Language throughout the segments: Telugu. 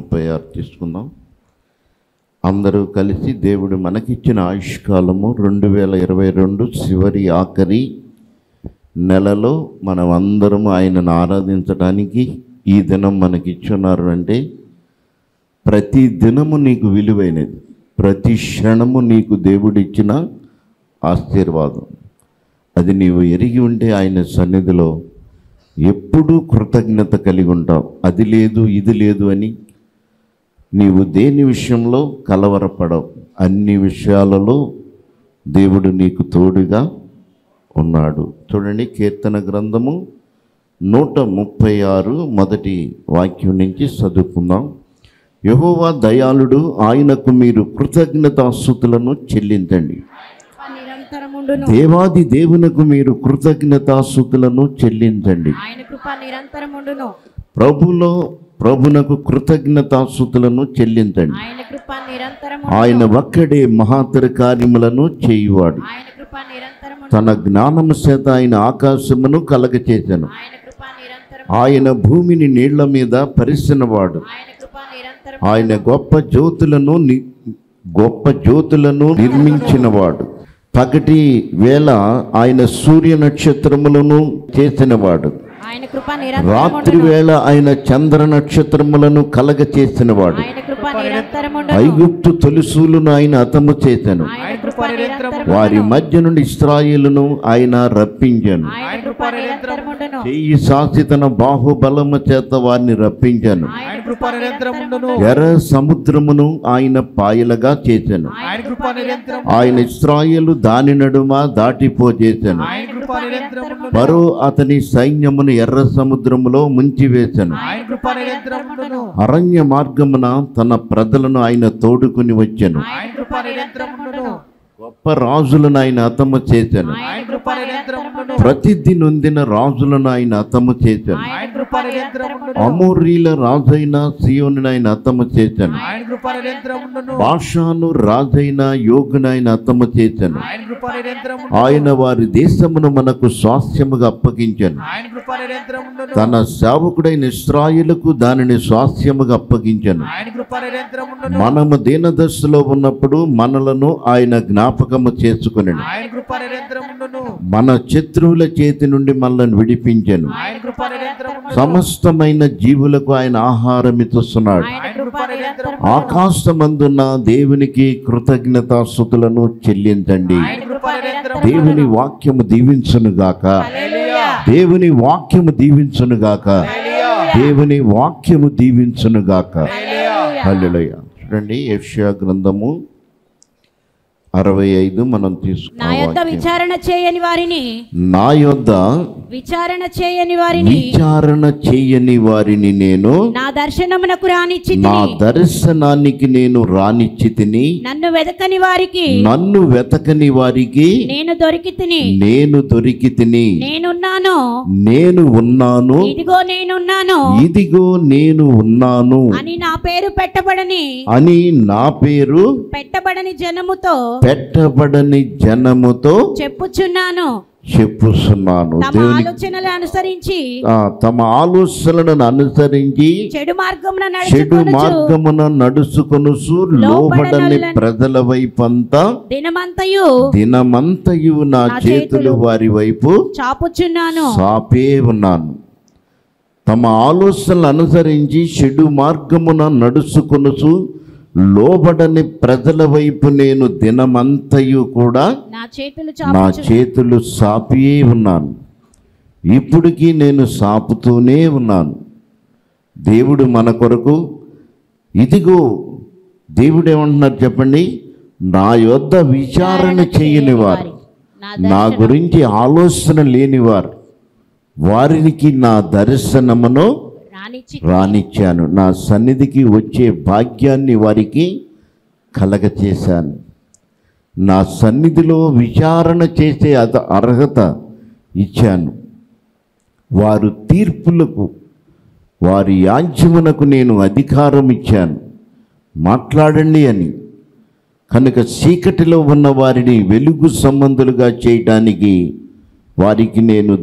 ముప్పై ఆరు తీసుకుందాం అందరూ కలిసి దేవుడు మనకిచ్చిన ఆయుష్కాలము రెండు వేల ఇరవై రెండు చివరి ఆఖరి నెలలో మనం అందరం ఆయనను ఆరాధించడానికి ఈ దినం మనకిచ్చున్నారు అంటే ప్రతి దినము నీకు విలువైనది ప్రతి క్షణము నీకు దేవుడిచ్చిన ఆశీర్వాదం అది నీవు ఎరిగి ఉంటే ఆయన సన్నిధిలో ఎప్పుడూ కృతజ్ఞత కలిగి ఉంటావు అది లేదు ఇది లేదు అని నీవు దేని విషయంలో కలవరపడవు అన్ని విషయాలలో దేవుడు నీకు తోడుగా ఉన్నాడు చూడండి కీర్తన గ్రంథము నూట ముప్పై ఆరు మొదటి వాక్యం నుంచి చదువుకుందాం యహోవా దయాళుడు ఆయనకు మీరు కృతజ్ఞతాస్థుతులను చెల్లించండి నిరంతరముండును దేవాది దేవునకు మీరు కృతజ్ఞతాస్థుతులను చెల్లించండి ఆయన కృప నిరంతరముండును ప్రభులో ప్రభునకు కృతజ్ఞతాస్థుతులను చెల్లించండి ఆయన కృప నిరంతరము ఆయన ఒక్కడే మహాతర కార్యములను చేయువాడు ఆయన కృప నిరంతరము తన జ్ఞానము చేత ఆయన ఆకాశమును కలగచేసెను ఆయన కృప నిరంతరం ఆయన భూమిని నీళ్ల మీద పరిసినవాడు ఆయన కృప నిరంతరం ఆయన గొప్ప జ్యోతులను ని- గొప్ప జ్యోతులను నిర్మించినవాడు పగటి వేళ ఆయన సూర్య నక్షత్రములను చేసినవాడు ఆయన కృప రాత్రి నిరంతరముండును వేళ ఆయన చంద్ర నక్షత్రములను కలగ చేసినవాడు ఆయన కృప నిరంతరముండును ఐగుప్తు తొలుసూలును ఆయన అతము చేశాను ఆయన కృప నిరంతరము వారి మధ్య నుండి ఇస్రాయేలును ఆయన రప్పించాను ఆయన కృప నిరంతరముండును చెయ్యి శాసితన బాహుబలము చేత వారిని రప్పించాను ఆయన కృప నిరంతరముండును ఎర్ర సముద్రమును ఆయన పాయలుగా చేశాను ఆయన కృప నిరంతరం ఆయన ఇస్రాయేలు దాని నడుమ దాటిపోజేశాను ఆయన కృప నిరంతరముండును మరో అతని సైన్యమును ఎర్ర సముద్రములో ముంచివేశాను ఆయన కృప నిరంతరముండును అరణ్య మార్గమున తన ప్రజలను ఆయన తోడుకుని వచ్చాను ఆయన కృప నిరంతరముండును గొప్ప రాజులను ఆయన అతము చేశాను ఆయన కృప నిరంతరముండును ప్రతిథి నొందిన రాజులను ఆయన అతము చేశాను ఆయన కృప నిరంతరముండును అమూరీల రాజైన సియోని ఆయన అతము చేశాను ఆయన కృప నిరంతరముండును భాషాను రాజైన యోగునైన అతము చేశాను ఆయన కృప నిరంతరముండును ఆయన వారి దేశమును మనకు స్వాస్థ్యముగా అప్పగించాను ఆయన కృప నిరంతరముండును తన సేవకుడైన ఇస్రాయిలకు దానిని స్వాస్థ్యముగా అప్పగించాను ఆయన కృప నిరంతరముండును మనము దీనదశలో ఉన్నప్పుడు మనలను ఆయన జ్ఞాపకము చేసుకుని ఆయన కృప నిరంతరముండును మన శత్రువుల చేతి నుండి మనల్ని విడిపించాను ఆయన కృప నిరంతరముండును సమస్తమైన జీవులకు ఆయన ఆహారం ఇస్తున్నాడు ఆయన కృప నిరంతరము ఆకాశమందున్న దేవునికి కృతజ్ఞతాస్థుతులను చెల్లించండి ఆయన కృప నిరంతరము దేవుని వాక్యము దీవించునుగాక హల్లెలూయా దేవుని వాక్యము దీవించునుగాక దేవుని వాక్యము దీవించునుగాక హల్లెలూయా చూడండి యెషయా గ్రంథము అరవై ఐదు మనం నా తీసుకున్న యొద్ద వాక్యం విచారణ చేయని వారిని నా యొద్ద విచారణ చేయని వారిని విచారణ చేయని వారిని నేను నా దర్శనమునకు రానిచ్చి నా దర్శనానికి నేను రానిచ్చి తిని నన్ను వెదకని వారికి నన్ను వెతకని వారికి నేను దొరికి తిని నేను దొరికి తిని నేనున్నాను నేను ఉన్నాను ఇదిగో నేనున్నాను ఇదిగో నేను ఉన్నాను అని నా పేరు పెట్టబడని అని నా పేరు పెట్టబడని జనముతో పెట్టబడని జనముతో చెప్పుచున్నాను చెప్పుస్తున్నాను తమ దేవుని ఆలోచనలు అనుసరించి ఆ, తమ ఆలోచనలను అనుసరించి చెడు మార్గమున చెడు నడుచుకొనుచు మార్గమున నడుచుకొనుసు లోబడని ప్రజల వైపంతా దినమంతయు దినమంతయు నా నా చేతులు చేతులు వారి వైపు చాపుచున్నాను సాపే ఉన్నాను తమ ఆలోచనలు అనుసరించి చెడు మార్గమున నడుచుకొనుచు లోబడని ప్రజల వైపు నేను దినమంతయు కూడా నా చేతులు నా చాపుచు చేతులు సాపియే ఉన్నాను ఇప్పటికీ నేను సాపుతూనే ఉన్నాను దేవుడు మన కొరకు ఇదిగో దేవుడు ఏమంటున్నారు చెప్పండి నా యొద్ద విచారణ చేయని వారు నా నా గురించి ఆలోచన లేనివారు వారికి నా దర్శనమును రానిచ్చి రానిచ్చాను నా సన్నిధికి వచ్చే భాగ్యాన్ని వారికి కలగచేశాను నా సన్నిధిలో విచారణ చేసే అద అర్హత ఇచ్చాను వారు తీర్పులకు వారి యాజ్యమునకు నేను అధికారం ఇచ్చాను మాట్లాడండి అని కనుక చీకటిలో ఉన్న వారిని వెలుగు సంబంధులుగా చేయడానికి వారికి నేను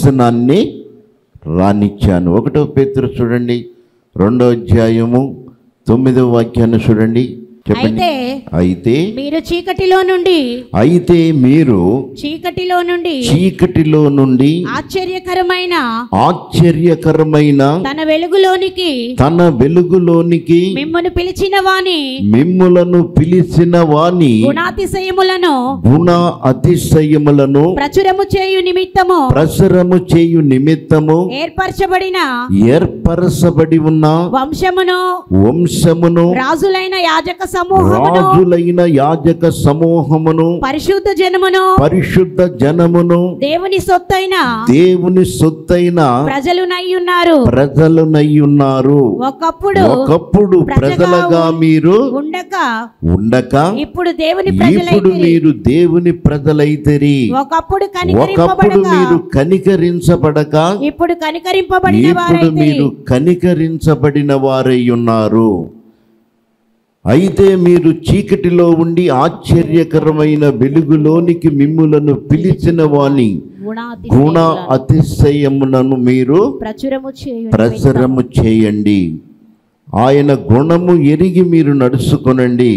దర్శనాన్ని రానిచ్చాను ఒకటో పేతురు చూడండి రెండో అధ్యాయము తొమ్మిదవ వాక్యాన్ని చూడండి చెప్పండి అయితే అయితే మీరు చీకటిలో నుండి అయితే మీరు చీకటిలో నుండి చీకటిలో నుండి ఆశ్చర్యకరమైన ఆశ్చర్యకరమైన తన వెలుగులోనికి తన వెలుగులోనికి మిమ్మల్ని పిలిచిన వాని మిమ్ములను పిలిచిన వాని గుణాతిశయములను గుణ అతిశయములను ప్రచురము చేయు నిమిత్తము ప్రసరము చేయు నిమిత్తము ఏర్పరచబడిన ఏర్పరచబడి ఉన్న వంశమును వంశమును రాజులైన యాజక సమూహమును రాజులైన యాజక సమూహమును పరిశుద్ధ జనమును పరిశుద్ధ జనమును దేవుని సొత్తైన దేవుని సొత్తైన ప్రజలునై ఉన్నారు ప్రజలునయ్యున్నారు ఒకప్పుడు ఒకప్పుడు ప్రజలుగా మీరు ఉండక ఉండక ఇప్పుడు దేవుని ఇప్పుడు ప్రజలైతే మీరు దేవుని ప్రజలైతరి ఒకప్పుడు ఒకప్పుడు కనికరింపబడక మీరు కనికరించబడక ఇప్పుడు కనికరింపబడిన ఇప్పుడు వారైతే మీరు కనికరించబడిన వారై ఉన్నారు అయితే మీరు చీకటిలో ఉండి ఆశ్చర్యకరమైన వెలుగులోనికి మిమ్ములను పిలిచిన వాని గుణాతిశయములను గుణ అతిశయములను మీరు ప్రచురము చేయు ప్రసరము చేయండి ఆయన గుణము ఎరిగి మీరు నడుచుకొనండి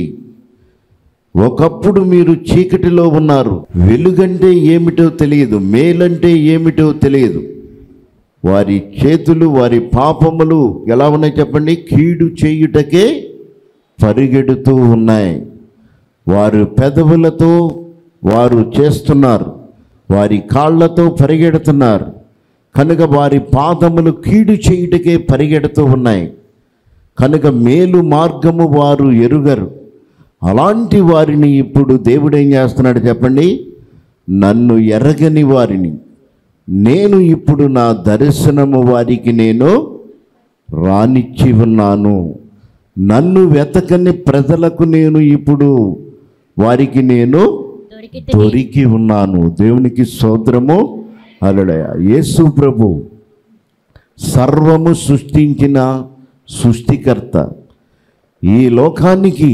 ఒకప్పుడు మీరు చీకటిలో ఉన్నారు వెలుగంటే ఏమిటో తెలియదు మేలంటే ఏమిటో తెలియదు వారి చేతులు వారి పాపములు ఎలా ఉన్నాయి చెప్పండి కీడు చేయుటకే పరిగెడుతూ ఉన్నాయి వారు పెదవులతో వారు చేస్తున్నారు వారి కాళ్ళతో పరిగెడుతున్నారు కనుక వారి పాదములు కీడు చేయుటకే పరిగెడుతూ ఉన్నాయి కనుక మేలు మార్గము వారు ఎరుగరు అలాంటి వారిని ఇప్పుడు దేవుడు ఏం చేస్తున్నాడు చెప్పండి నన్ను ఎరగని వారిని నేను ఇప్పుడు నా దర్శనము వారికి నేను రానిచ్చి ఉన్నాను నన్ను వెతకని ప్రజలకు నేను ఇప్పుడు వారికి నేను దొరికి దొరికి ఉన్నాను దేవునికి సోదరము అలడయ యేసు ప్రభు సర్వము సృష్టించిన సృష్టికర్త ఈ లోకానికి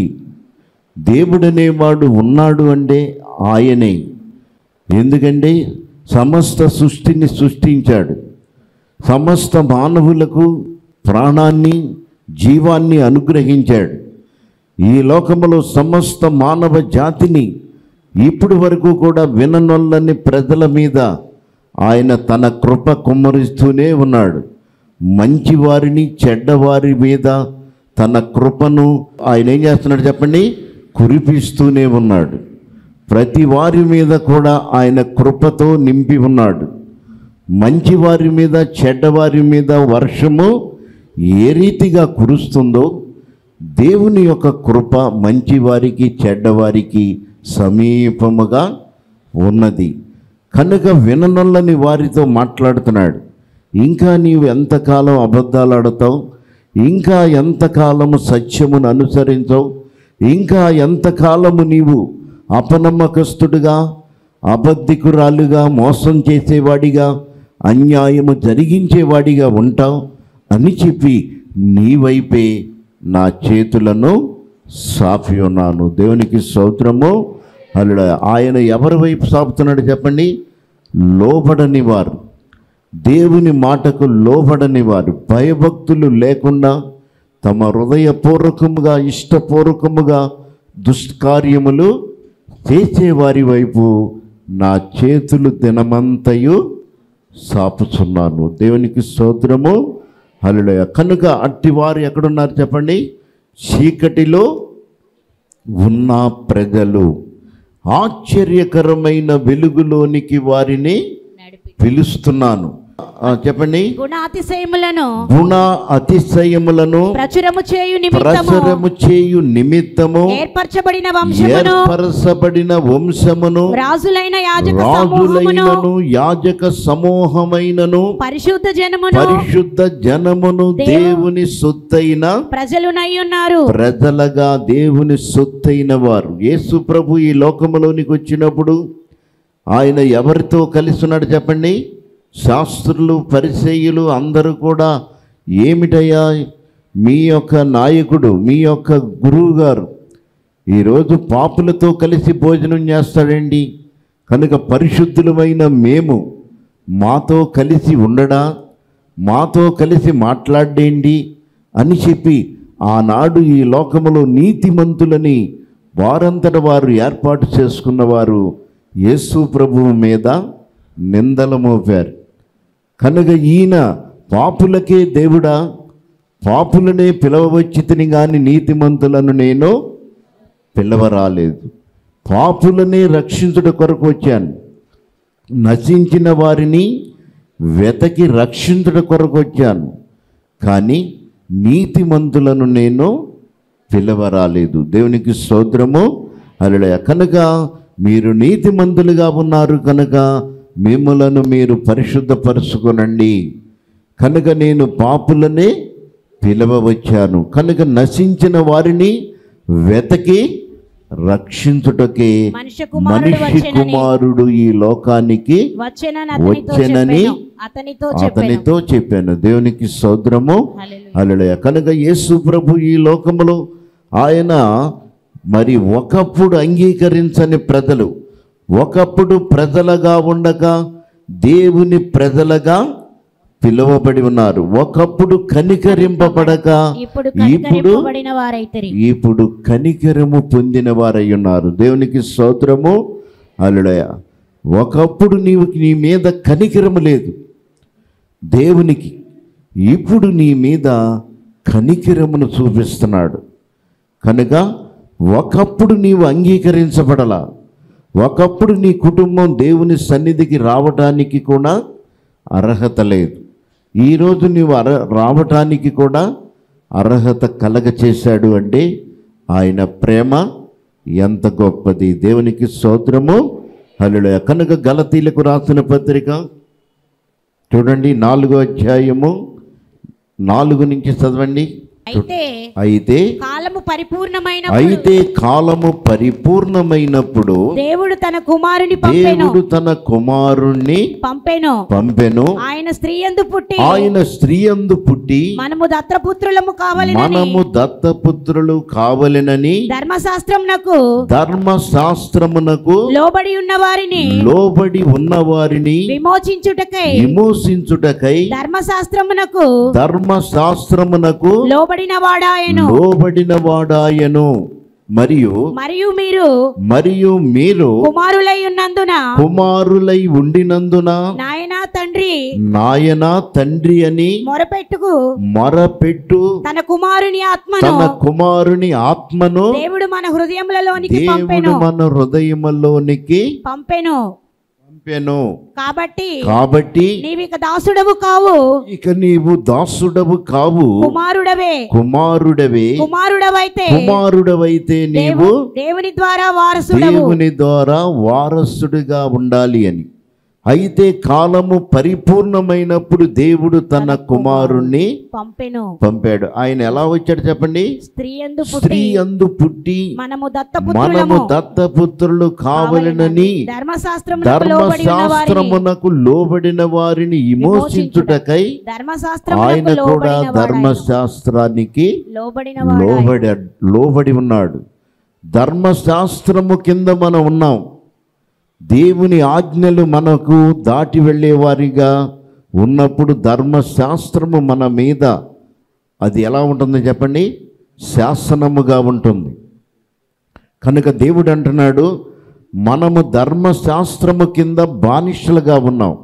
దేవుడనేవాడు ఉన్నాడు అంటే ఆయనే ఎందుకంటే సమస్త సృష్టిని సృష్టించాడు సమస్త మానవులకు ప్రాణాన్ని జీవాన్ని అనుగ్రహించాడు ఈ లోకములో సమస్త మానవ జాతిని ఇప్పటి వరకు కూడా విననొల్లని ప్రజల మీద ఆయన తన కృప కుమ్మరిస్తూనే ఉన్నాడు మంచి వారిని చెడ్డవారి మీద తన కృపను ఆయన ఏం చేస్తున్నాడు చెప్పండి కురిపిస్తూనే ఉన్నాడు ప్రతి వారి మీద కూడా ఆయన కృపతో నింపి ఉన్నాడు మంచి వారి మీద చెడ్డవారి మీద వర్షము ఏ రీతిగా కురుస్తుందో దేవుని యొక్క కృప మంచి వారికి చెడ్డవారికి సమీపముగా ఉన్నది కనుక విననొల్లని వారితో మాట్లాడుతున్నాడు ఇంకా నీవు ఎంతకాలం అబద్ధాలు ఆడతావు ఇంకా ఎంతకాలము సత్యమును అనుసరించవు ఇంకా ఎంతకాలము నీవు అపనమ్మకస్తుడుగా అబద్ధికురాలుగా మోసం చేసేవాడిగా అన్యాయము జరిగించేవాడిగా ఉంటావు అని చెప్పి నీ వైపే నా చేతులను సాపి ఉన్నాను దేవునికి స్తోత్రము అల్లుడ ఆయన ఎవరి వైపు సాపుతున్నాడు చెప్పండి లోబడని వారు దేవుని మాటకు లోబడని వారు భయభక్తులు లేకుండా తమ హృదయపూర్వకముగా ఇష్టపూర్వకముగా దుష్కార్యములు చేసేవారి వైపు నా చేతులు దినమంతయు సాపుచున్నాను దేవునికి స్తోత్రము హల్లెలూయా కనుక అట్టివారు ఎక్కడున్నారు చెప్పండి చీకటిలో ఉన్న ప్రజలు ఆశ్చర్యకరమైన వెలుగులోనికి వారిని నడిపి పిలుస్తున్నాను ఆ, చెప్పండి గుణాతిశయములను గుణ అతిశయములను ప్రచురము చేయు నిమిత్తము ప్రసరము చేయు నిమిత్తము ఏర్పరచబడిన వంశమును ఏర్పరచబడిన వంశమును రాజులైన యాజక సమూహమును రాజులైనను యాజక సమూహమైనను పరిశుద్ధ జనమును పరిశుద్ధ జనమును దేవుని సొత్తైన ప్రజలునై ఉన్నారు ప్రజలగా దేవుని సొత్తైన వారు యేసు ప్రభు ఈ లోకములోనికి వచ్చినప్పుడు ఆయన ఎవరితో కలిసి ఉన్నాడు చెప్పండి శాస్త్రులు పరిచయులు అందరూ కూడా ఏమిటయ్యా మీ యొక్క నాయకుడు మీ యొక్క గురువు గారు ఈరోజు పాపులతో కలిసి భోజనం చేస్తాడండి కనుక పరిశుద్ధులమైన మేము మాతో కలిసి ఉండడా మాతో కలిసి మాట్లాడేండి అని చెప్పి ఆనాడు ఈ లోకములో నీతిమంతులని వారంతట వారు ఏర్పాటు చేసుకున్న వారు యేసు ప్రభువు మీద నిందలు మోపారు కనుక ఈయన పాపులకే దేవుడా పాపులనే పిలవవచ్చితిని గాని నీతిమంతులను నేను పిలవరాలేదు పాపులనే రక్షించుట కొరకు వచ్చాను నశించిన వారిని వెతకి రక్షించుట కొరకు వచ్చాను కానీ నీతిమంతులను నేను పిలవరాలేదు దేవునికి స్తోత్రము అలడయ కనుక మీరు నీతిమంతులుగా ఉన్నారు కనుక మిమ్మలను మీరు పరిశుద్ధపరచుకొనండి కనుక నేను పాపులనే పిలవవచ్చాను కనుక నశించిన వారిని వెతకి రక్షించుటకే మనుష్య కుమారుడు మనిషి వచ్చెనని కుమారుడు ఈ లోకానికి వచ్చెనని అతనితో వచ్చెనని చెప్పాను అతనితో చెప్పాను అతనితో చెప్పాను దేవునికి సౌద్రము హల్లెలూయా. అలడయ కనుక యేసు ప్రభు ఈ లోకములో ఆయన మరి ఒకప్పుడు అంగీకరించని ప్రజలు ఒకప్పుడు ప్రజలుగా ఉండగా దేవుని ప్రజలుగా పిలువబడి ఉన్నారు ఒకప్పుడు కనికరింపబడక ఇప్పుడు ఇప్పుడు కనికరింపబడిన వారైతరి ఇప్పుడు కనికరము పొందిన వారై ఉన్నారు దేవునికి స్తోత్రము అల్లుడయ ఒకప్పుడు నీవు నీ మీద కనికరము లేదు దేవునికి ఇప్పుడు నీ మీద కనికరమును చూపిస్తున్నాడు కనుక ఒకప్పుడు నీవు అంగీకరించబడలా ఒకప్పుడు నీ కుటుంబం దేవుని సన్నిధికి రావటానికి కూడా అర్హత లేదు ఈరోజు నీవు అర రావటానికి కూడా అర్హత కలగ చేశాడు అంటే ఆయన ప్రేమ ఎంత గొప్పది దేవునికి స్తోత్రము హల్లుడయ కనుక గలతీలకు రాసిన పత్రిక చూడండి నాలుగో అధ్యాయము నాలుగు నుంచి చదవండి అయితే అయితే కాలము పరిపూర్ణమైన అయితే కాలము పరిపూర్ణమైనప్పుడు దేవుడు తన కుమారుని పంపెను దేవుడు తన కుమారుణ్ణి పంపెను పంపెను ఆయన స్త్రీ యందు పుట్టి ఆయన స్త్రీ అందు పుట్టి మనము దత్రపుత్రులము కావాలని మనము దత్తపుత్రులు కావలెనని ధర్మశాస్త్రమునకు ధర్మశాస్త్రమునకు లోబడి ఉన్న వారిని లోబడి ఉన్నవారిని విమోచించుటకై విమోచించుటకై ధర్మశాస్త్రమునకు ధర్మశాస్త్రమునకు లోబడిన వాడాయను లోబడిన వాడాయను మరియు మరియు మీరు మరియు మీరు కుమారులై ఉన్నందున కుమారులై ఉండినందున నాయనా తండ్రి నాయన తండ్రి అని మొరపెట్టుకు మొరపెట్టు తన కుమారుని ఆత్మను తన కుమారుని ఆత్మను దేవుడు మన హృదయములలోనికి దేవుడు పంపెను మన హృదయములోనికి పంపెను పంపెను కాబట్టి కాబట్టి నీవిక దాసుడవు కావు ఇక నీవు దాసుడవు కావు కుమారుడవే కుమారుడవే కుమారుడవైతే కుమారుడవైతే నీవు దేవు- దేవుని ద్వారా వారసుడవు దేవుని ద్వారా వారసుడిగా ఉండాలి అని అయితే కాలము పరిపూర్ణమైనప్పుడు దేవుడు తన కుమారుణ్ణి పంపెను పంపాడు ఆయన ఎలా వచ్చాడు చెప్పండి స్త్రీ ఎందు స్త్రీ పుట్టి అందు పుట్టి మనము మనము దత్తపుత్రులము దత్తపుత్రులు కావలనని ధర్మశాస్త్రమునకు లోబడి ఉన్న వారిని ధర్మశాస్త్రమునకు లోబడిన వారిని విమోచించుటకై ధర్మశాస్త్రమునకు ఆయన కూడా లోబడిన వాడాయను. ధర్మశాస్త్రానికి లోబడిన వాడాయను. లోబడి లోబడి ఉన్నాడు ధర్మశాస్త్రము కింద మనం ఉన్నాం దేవుని ఆజ్ఞలు మనకు దాటి వెళ్ళేవారిగా ఉన్నప్పుడు ధర్మశాస్త్రము మన మీద అది ఎలా ఉంటుంది చెప్పండి శాసనముగా ఉంటుంది కనుక దేవుడు అంటున్నాడు మనము ధర్మశాస్త్రము కింద బానిసలుగా ఉన్నాం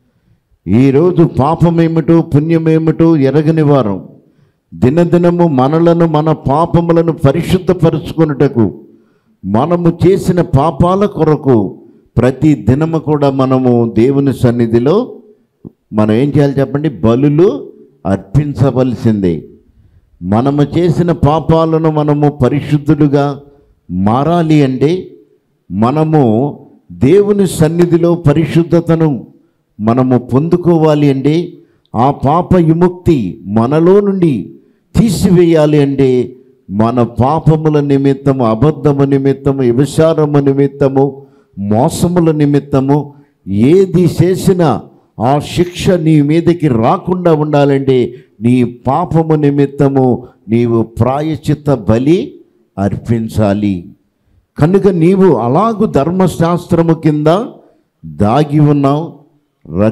ఈరోజు పాపమేమిటో పుణ్యమేమిటో ఎరగని వారం దినదినము మనలను మన పాపములను పరిశుద్ధపరుచుకొనుటకు మనము చేసిన పాపాల కొరకు ప్రతి దినము కూడా మనము దేవుని సన్నిధిలో మనం ఏం చేయాలి చెప్పండి బలులు అర్పించవలసిందే మనము చేసిన పాపాలను మనము పరిశుద్ధులుగా మారాలి అంటే మనము దేవుని సన్నిధిలో పరిశుద్ధతను మనము పొందుకోవాలి అంటే ఆ పాప విముక్తి మనలో నుండి తీసివేయాలి అంటే మన పాపముల నిమిత్తము అబద్ధము నిమిత్తము వ్యభిచారము నిమిత్తము మోసముల నిమిత్తము ఏది చేసినా ఆ శిక్ష నీ మీదకి రాకుండా ఉండాలంటే నీ పాపము నిమిత్తము నీవు ప్రాయచిత్త బలి అర్పించాలి కనుక నీవు అలాగు ధర్మశాస్త్రము కింద దాగి ఉన్నావు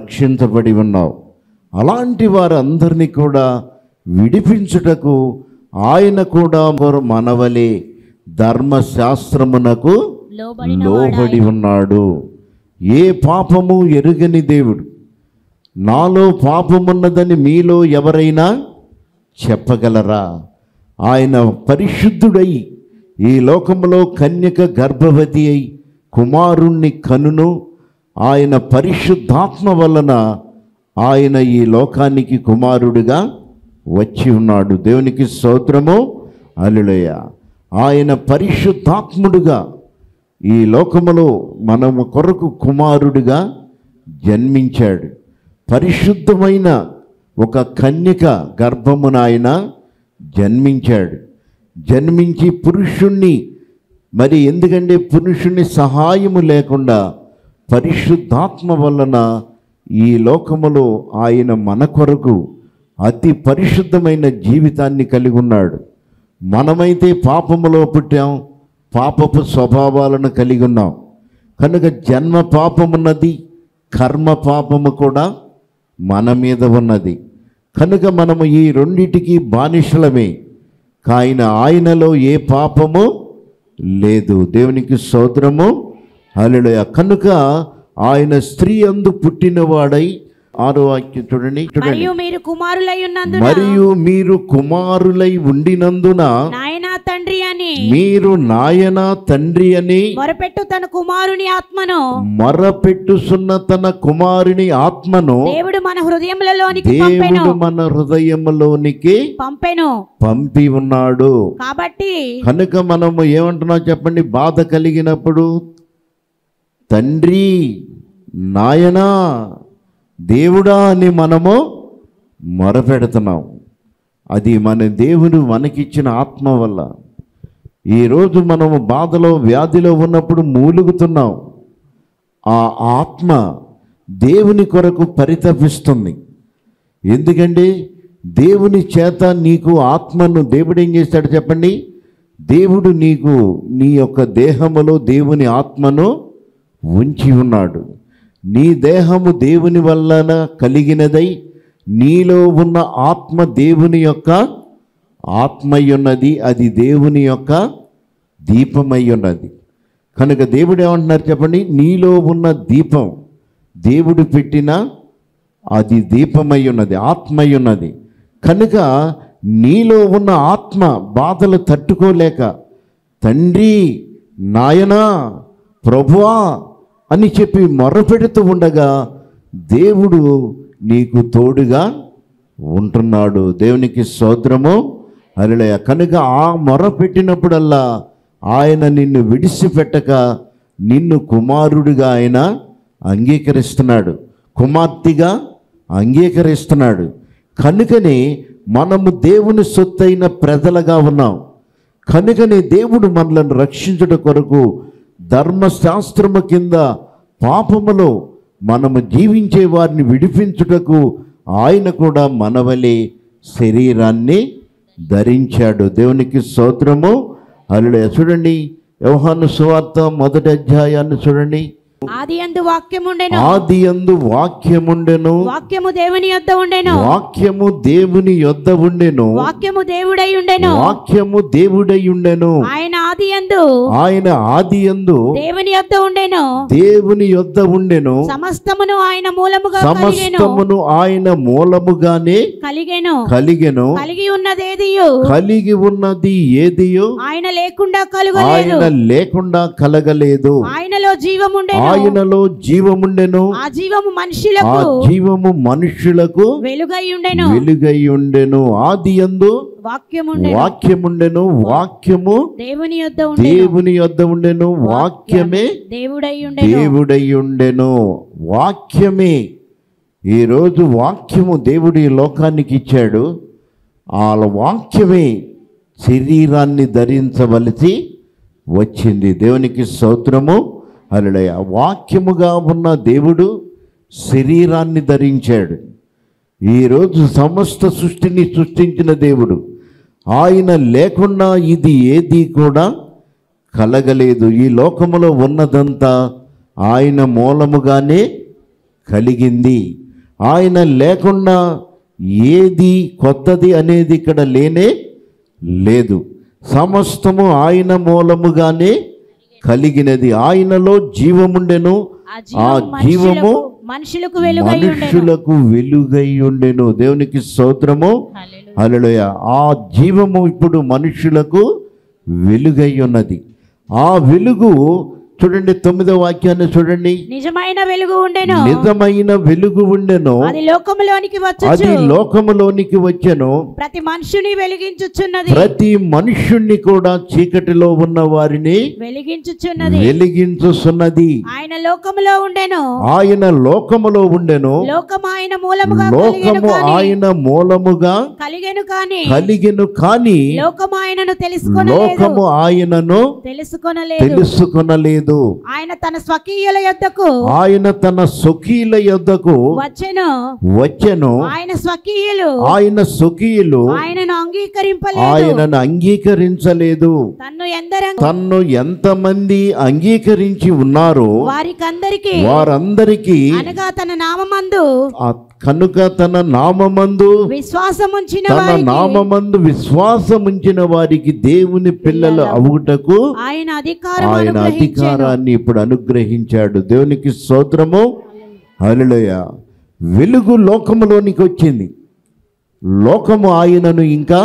రక్షించబడి ఉన్నావు అలాంటి వారందరినీ కూడా విడిపించుటకు ఆయన కూడా మనవలే ధర్మశాస్త్రమునకు లోబడిన లోబడి ఉన్నాడు ఏ పాపము ఎరుగని దేవుడు నాలో పాపమున్నదని మీలో ఎవరైనా చెప్పగలరా ఆయన పరిశుద్ధుడై ఈ లోకంలో కన్యక గర్భవతి అయి కుమారుణ్ణి కనును ఆయన పరిశుద్ధాత్మ వలన ఆయన ఈ లోకానికి కుమారుడిగా వచ్చి ఉన్నాడు దేవునికి స్తోత్రము అలులయ ఆయన పరిశుద్ధాత్ముడుగా ఈ లోకములో మనము కొరకు కుమారుడిగా జన్మించాడు పరిశుద్ధమైన ఒక కన్యక గర్భమున ఆయన జన్మించాడు జన్మించి పురుషుణ్ణి మరి ఎందుకంటే పురుషుని సహాయము లేకుండా పరిశుద్ధాత్మ వలన ఈ లోకములో ఆయన మన కొరకు అతి పరిశుద్ధమైన జీవితాన్ని కలిగి ఉన్నాడు మనమైతే పాపములో పుట్టాం పాపపు స్వభావాలను కలిగి ఉన్నాం కనుక జన్మ పాపమున్నది కర్మ పాపము కూడా మన మీద ఉన్నది కనుక మనము ఈ రెండిటికి బానిసలమే కాయన ఆయనలో ఏ పాపము లేదు దేవునికి సోదరము హల్లెలూయ కనుక ఆయన స్త్రీ అందు పుట్టినవాడై ఆరో వాక్యం చూడండి చూడండి మరియు మీరు కుమారులై ఉన్నందున మరియు మీరు కుమారులై ఉండినందున నాయన తండ్రి అని మీరు నాయన తండ్రి అని మొరపెట్టు తన కుమారుని ఆత్మను మరపెట్టుసున్న తన కుమారుని ఆత్మను దేవుడు మన హృదయములలోనికి పంపెను దేవుడు మన హృదయములోనికి పంపెను పంపి ఉన్నాడు కాబట్టి కనుక మనము ఏమంటున్నాం చెప్పండి బాధ కలిగినప్పుడు తండ్రి నాయనా దేవుడా అని మనము మొరపెడుతున్నాం అది మన దేవుడు మనకిచ్చిన ఆత్మ వల్ల ఈరోజు మనము బాధలో వ్యాధిలో ఉన్నప్పుడు మూలుగుతున్నాం ఆ ఆత్మ దేవుని కొరకు పరితపిస్తుంది ఎందుకంటే దేవుని చేత నీకు ఆత్మను దేవుడు ఏం చేస్తాడు చెప్పండి దేవుడు నీకు నీ యొక్క దేహములో దేవుని ఆత్మను ఉంచి ఉన్నాడు నీ దేహము దేవుని వలన కలిగినదై నీలో ఉన్న ఆత్మ దేవుని యొక్క ఆత్మయ్యున్నది అది దేవుని యొక్క దీపమై ఉన్నది కనుక దేవుడు ఏమంటున్నారు చెప్పండి నీలో ఉన్న దీపం దేవుడు పెట్టిన అది దీపమై ఉన్నది ఆత్మై ఉన్నది కనుక నీలో ఉన్న ఆత్మ బాధలు తట్టుకోలేక తండ్రి నాయనా ప్రభువా అని చెప్పి మొరపెడుతూ ఉండగా దేవుడు నీకు తోడుగా ఉంటున్నాడు దేవునికి స్తోత్రము అలలయ కనుక ఆ మొర పెట్టినప్పుడల్లా ఆయన నిన్ను విడిచిపెట్టక నిన్ను కుమారుడిగా ఆయన అంగీకరిస్తున్నాడు కుమార్తెగా అంగీకరిస్తున్నాడు కనుకనే మనము దేవుని సొత్తైన ప్రజలుగా ఉన్నాం కనుకనే దేవుడు మనలను రక్షించుట కొరకు ధర్మశాస్త్రము కింద పాపములో మనము జీవించే వారిని విడిపించుటకు ఆయన కూడా మనవలే శరీరాన్ని ధరించాడు దేవునికి స్తోత్రము అల్లుడే చూడండి యోహాను సువార్త మొదటి అధ్యాయాన్ని చూడండి ఆది అందు వాక్యముండెను ఆది అందు వాక్యముండెను వాక్యము దేవుని యొద్ద ఉండెను వాక్యము దేవుని యొద్ద ఉండెను వాక్యము దేవుడై ఉండెను వాక్యము దేవుడై ఉండెను ఆయన ఆది అందు ఆయన ఆది యందు దేవుని యొద్ద ఉండెను దేవుని యొద్ద ఉండెను సమస్తమును ఆయన మూలముగా కలిగెను సమస్తమును ఆయన మూలముగానే కలిగెను కలిగెను కలిగి ఉన్నదేదియు కలిగి ఉన్నది ఏదియో ఆయన లేకుండా కలుగలేదు ఆయన లేకుండా కలగలేదు ఆయనలో జీవముండెను ఆయనలో జీవముండెను ఆ జీవము ఆ మనుషులకు జీవము మనుష్యులకు వెలుగై ఉండెను వెలుగై ఉండెను ఆది యందు వాక్యముండెను వాక్యముండెను వాక్యము దేవుని యొద్ద ఉండెను దేవుని యొద్ద ఉండెను వాక్యమే దేవుడై ఉండెను దేవుడై ఉండెను వాక్యమే ఈరోజు వాక్యము దేవుడు ఈ లోకానికి ఇచ్చాడు ఆ వాక్యమే శరీరాన్ని ధరించవలసి వచ్చింది దేవునికి స్తోత్రము అలడయ వాక్యముగా ఉన్న దేవుడు శరీరాన్ని ధరించాడు ఈరోజు సమస్త సృష్టిని సృష్టించిన దేవుడు ఆయన లేకుండా ఇది ఏది కూడా కలగలేదు ఈ లోకములో ఉన్నదంతా ఆయన మూలముగానే కలిగింది ఆయన లేకుండా ఏది కొత్తది అనేది ఇక్కడ లేనే లేదు సమస్తము ఆయన మూలముగానే కలిగినది ఆయనలో జీవముండెను ఆ ఆ జీవం జీవము మనుషులకు మనుషులకు వెలుగై ఉండెను మనుషులకు వెలుగై ఉండెను దేవునికి స్తోత్రము హల్లెలూయా. హల్లెలూయా ఆ జీవము ఇప్పుడు మనుషులకు వెలుగై ఉన్నది ఆ వెలుగు చూడండి తొమ్మిదో వాక్యాన్ని చూడండి నిజమైన వెలుగు ఉండెను నిజమైన వెలుగు ఉండెను అది లోకములోనికి అది వచ్చుచు లోకములోనికి వచ్చెను ప్రతి మనుషుని వెలిగించుచున్నది ప్రతి మనుష్యుణ్ణి కూడా చీకటిలో ఉన్న వారిని వెలిగించుచున్నది వెలిగించుతున్నది ఆయన లోకములో ఉండెను ఆయన లోకములో ఉండెను లోకం ఆయన మూలముగా కలిగెను లోకము కాని ఆయన మూలముగా కలిగెను కాని కలిగెను కాని లోకము ఆయనను తెలుసుకొనలేదు లోకము ఆయనను తెలుసుకొనలేదు తెలుసుకొనలేదు ఆయన తన స్వకీయుల యొద్దకు ఆయన తన స్వకీల యొద్దకు వచ్చెను వచ్చెను ఆయన స్వకీయులు ఆయన స్వకీయులు ఆయనను అంగీకరింపలేదు ఆయనను అంగీకరించలేదు తన్ను ఎందరం తన్ను ఎంతమంది అంగీకరించి ఉన్నారో వారికందరికి వారందరికీ అనగా తన నామమందు ఆ కనుక తన నామమందు విశ్వాసముంచిన తన వారికి నామమందు విశ్వాసముంచిన వారికి దేవుని పిల్లలు అవుటకు ఆయన అధికారం ఆయన అనుగ్రహించెను అధికారాన్ని ఇప్పుడు అనుగ్రహించాడు దేవునికి స్తోత్రము హల్లెలూయా వెలుగు లోకములోనికి వచ్చింది లోకము ఆయనను ఇంకా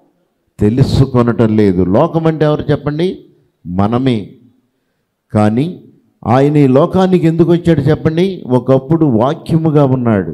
తెలుసుకొనటం లేదు లోకం అంటే ఎవరు చెప్పండి మనమే కానీ ఆయన ఈ లోకానికి ఎందుకు వచ్చాడు చెప్పండి ఒకప్పుడు వాక్యముగా ఉన్నాడు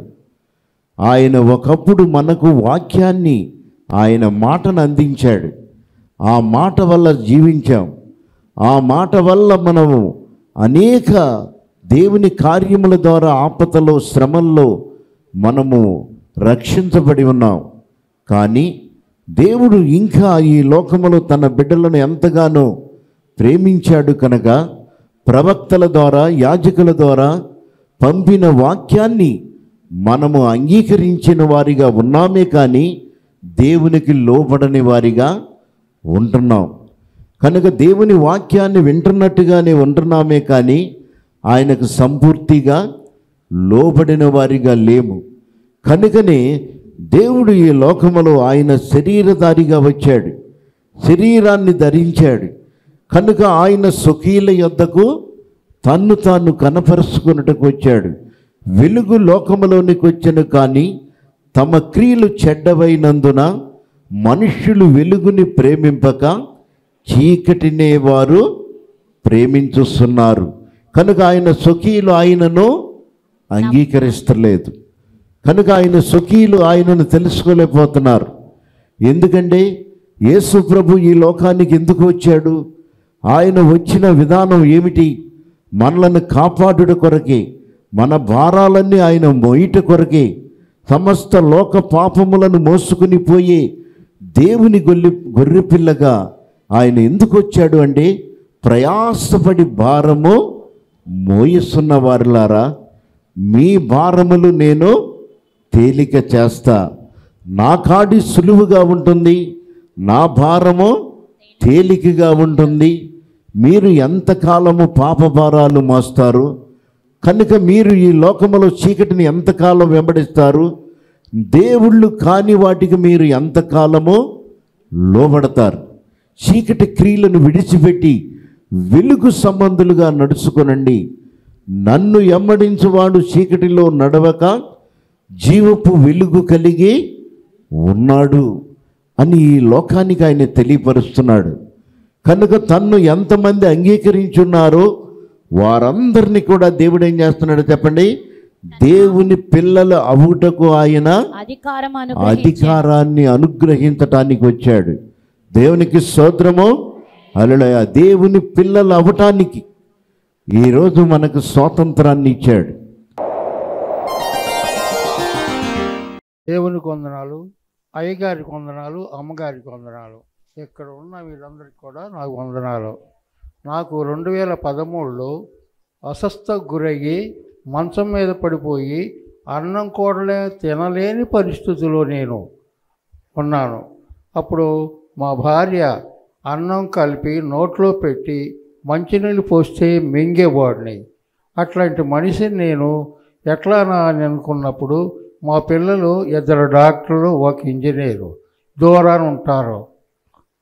ఆయన ఒకప్పుడు మనకు వాక్యాన్ని ఆయన మాటను అందించాడు ఆ మాట వల్ల జీవించాం ఆ మాట వల్ల మనము అనేక దేవుని కార్యముల ద్వారా ఆపదలో శ్రమల్లో మనము రక్షించబడి ఉన్నాం కానీ దేవుడు ఇంకా ఈ లోకములో తన బిడ్డలను ఎంతగానో ప్రేమించాడు కనుక ప్రవక్తల ద్వారా యాజకుల ద్వారా పంపిన వాక్యాన్ని మనము అంగీకరించిన వారిగా ఉన్నామే కానీ దేవునికి లోబడని వారిగా ఉంటున్నాం కనుక దేవుని వాక్యాన్ని వింటున్నట్టుగానే ఉంటున్నామే కానీ ఆయనకు సంపూర్తిగా లోబడిన వారిగా లేము కనుకనే దేవుడు ఈ లోకములో ఆయన శరీరధారిగా వచ్చాడు శరీరాన్ని ధరించాడు కనుక ఆయన స్వకీల యొద్దకు తన్ను తాను కనపరుచుకున్నట్టుకు వచ్చాడు వెలుగు లోకములోనికి వచ్చను కానీ తమ క్రియలు చెడ్డవైనందున మనుష్యులు వెలుగుని ప్రేమింపక చీకటినే వారు ప్రేమించుస్తున్నారు కనుక ఆయన స్వకీయులు ఆయనను అంగీకరిస్తలేదు కనుక ఆయన స్వకీయులు ఆయనను తెలుసుకోలేకపోతున్నారు ఎందుకంటే యేసు ప్రభు ఈ లోకానికి ఎందుకు వచ్చాడు ఆయన వచ్చిన విధానం ఏమిటి మనలను కాపాడుట కొరకే మన భారాలన్నీ ఆయన మొయిట కొరకే సమస్త లోక పాపములను మోసుకుని పోయే దేవుని గొల్లి గొర్రెపిల్లగా ఆయన ఎందుకు వచ్చాడు అంటే ప్రయాసపడి భారము మోయిస్తున్న వారిలారా మీ భారములు నేను తేలిక చేస్తా నా కాడి సులువుగా ఉంటుంది నా భారము తేలికగా ఉంటుంది మీరు ఎంతకాలము పాప భారాలు మోస్తారు కనుక మీరు ఈ లోకములో చీకటిని ఎంతకాలం వెంబడిస్తారు దేవుళ్ళు కాని వాటికి మీరు ఎంతకాలము లోబడతారు చీకటి క్రియలను విడిచిపెట్టి వెలుగు సంబంధులుగా నడుచుకొనండి నన్ను ఎమ్మడించువాడు చీకటిలో నడవక జీవపు వెలుగు కలిగి ఉన్నాడు అని ఈ లోకానికి ఆయన తెలియపరుస్తున్నాడు కనుక తన్ను ఎంతమంది అంగీకరించున్నారో వారందరినీ కూడా దేవుడు ఏం చేస్తున్నాడు చెప్పండి దేవుని పిల్లలు అవుటకు ఆయన అధికారం అనుగ్రహించెను అధికారాన్ని అనుగ్రహించటానికి వచ్చాడు దేవునికి స్తోత్రము అలలయ దేవుని పిల్లలు అవటానికి ఈరోజు మనకు స్వాతంత్రాన్ని ఇచ్చాడు దేవునికి వందనాలు అయ్యగారికి వందనాలు అమ్మగారికి వందనాలు ఇక్కడ ఉన్న వీళ్ళందరికీ కూడా నాకు వందనాలు నాకు రెండు వేల పదమూడులో అస్వస్థకు గురయ్యి మంచం మీద పడిపోయి అన్నం కూడలే తినలేని పరిస్థితిలో నేను ఉన్నాను అప్పుడు మా భార్య అన్నం కలిపి నోట్లో పెట్టి మంచినీళ్ళు పోస్తే మింగేవాడిని అట్లాంటి మనిషిని నేను ఎట్లా నా అని అనుకున్నప్పుడు మా పిల్లలు ఇద్దరు డాక్టర్లు ఒక ఇంజనీరు దూరాన ఉంటారు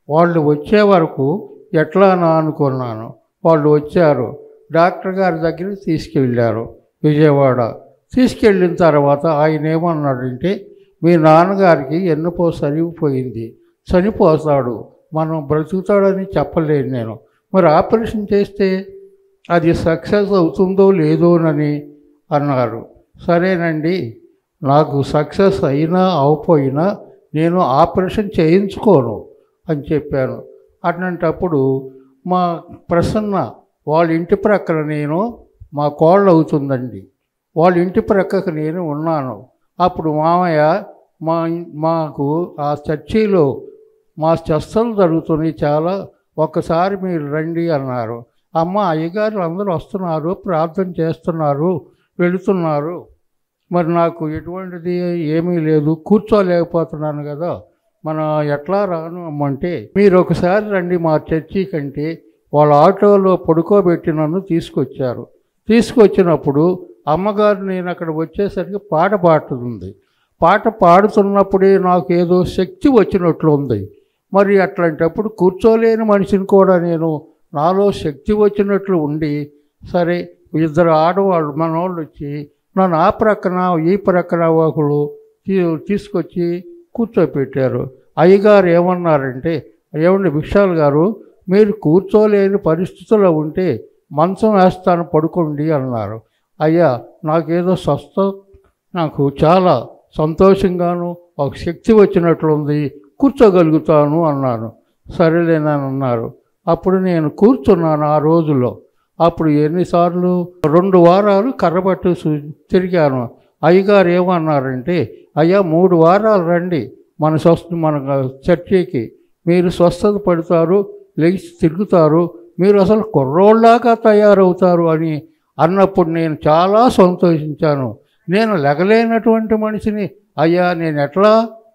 వాళ్ళు వచ్చే వరకు ఎట్లా నా అనుకున్నాను వాళ్ళు వచ్చారు డాక్టర్ గారి దగ్గరికి తీసుకెళ్ళారు విజయవాడ తీసుకెళ్ళిన తర్వాత ఆయన ఏమన్నాడంటే మీ నాన్నగారికి ఎన్నుపో సరిగిపోయింది చనిపోతాడు మనం బ్రతుకుతాడని చెప్పలేను నేను మరి ఆపరేషన్ చేస్తే అది సక్సెస్ అవుతుందో లేదోనని అన్నారు సరేనండి నాకు సక్సెస్ అయినా అవపోయినా నేను ఆపరేషన్ చేయించుకోను అని చెప్పాను అట్లాంటప్పుడు మా ప్రసన్న వాళ్ళ ఇంటి ప్రక్కన నేను మా కోళ్ళు అవుతుందండి వాళ్ళ ఇంటి ప్రక్కకు నేను ఉన్నాను అప్పుడు మామయ్య మా ఇన్- మాకు ఆ చర్చిలో మా చర్చలు జరుగుతున్నాయి చాలా ఒక్కసారి మీరు రండి అన్నారు అమ్మ అయ్యగారు అందరూ వస్తున్నారు ప్రార్థన చేస్తున్నారు వెళుతున్నారు మరి నాకు ఎటువంటిది ఏమీ లేదు కూర్చోలేకపోతున్నాను కదా మన ఎట్లా రాను అమ్మంటే మీరు ఒకసారి రండి మా చర్చి కంటే వాళ్ళ ఆటోలో పడుకోబెట్టి నన్ను తీసుకొచ్చారు తీసుకొచ్చినప్పుడు అమ్మగారు నేను అక్కడ వచ్చేసరికి పాట పాడుతుంది పాట పాడుతున్నప్పుడే నాకు ఏదో శక్తి వచ్చినట్లు ఉంది మరి అట్లాంటప్పుడు కూర్చోలేని మనిషిని కూడా నేను నాలో శక్తి వచ్చినట్లు ఉండి సరే ఇద్దరు ఆడవాళ్ళు మనోళ్ళు వచ్చి నన్ను ఆ ప్రక్కన ఈ ప్రక్కన ఒకళ్ళు తీ- తీసుకొచ్చి కూర్చోపెట్టారు అయ్యగారు ఏమన్నారంటే ఏమండి విశాల్ గారు మీరు కూర్చోలేని పరిస్థితుల్లో ఉంటే మంచం వేస్తాను పడుకోండి అన్నారు అయ్యా నాకేదో స్వస్థ నాకు చాలా సంతోషంగాను ఒక శక్తి వచ్చినట్లుంది కూర్చోగలుగుతాను అన్నాను సరేలేనని అన్నారు అప్పుడు నేను కూర్చున్నాను ఆ రోజులో అప్పుడు ఎన్నిసార్లు రెండు వారాలు కర్రబట్టు సు- తిరిగాను అయ్యగారు ఏమన్నారంటే అయ్యా మూడు వారాలు రండి మన స్వస్థ మన చర్చికి మీరు స్వస్థత పడతారు లేచి తిరుగుతారు మీరు అసలు కుర్రోళ్ళలాగా తయారవుతారు అని అన్నప్పుడు నేను చాలా సంతోషించాను నేను లెగలేనటువంటి మనిషిని అయ్యా నేను ఎట్లా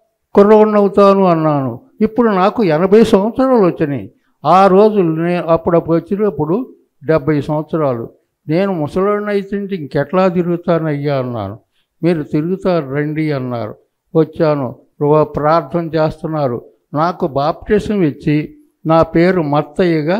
కుర్రవుతాను అన్నాను ఇప్పుడు నాకు ఎనభై సంవత్సరాలు వచ్చినాయి ఆ రోజులు నేను అప్పుడప్పుడు వచ్చినప్పుడు డెబ్భై సంవత్సరాలు నేను ముసలోడిని అయితే ఇంకెట్లా తిరుగుతానయ్యా అన్నాను మీరు తిరుగుతారు రండి అన్నారు వచ్చాను రువా ప్రార్థన చేస్తున్నారు నాకు బాప్టిజం ఇచ్చి నా పేరు మత్తయ్యగా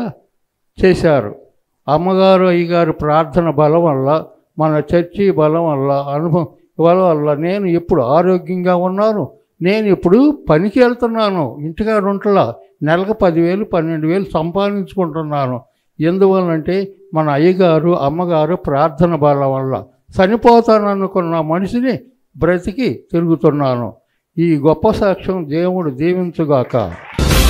చేశారు అమ్మగారు అయ్యగారు ప్రార్థన బలం వల్ల మన చర్చి బలం వల్ల అనుభవం బలం వల్ల నేను ఇప్పుడు ఆరోగ్యంగా ఉన్నాను నేను ఇప్పుడు పనికి వెళ్తున్నాను ఇంటికాడ ఉంటలా నెలకు పదివేలు పన్నెండు వేలు సంపాదించుకుంటున్నాను ఎందువల్లంటే మన అయ్యగారు అమ్మగారు ప్రార్థన బలం వల్ల చనిపోతాను అనుకున్న మనిషిని బ్రతికి తిరుగుతున్నాను ఈ గొప్ప సాక్ష్యం దేవుడు దీవించుగాక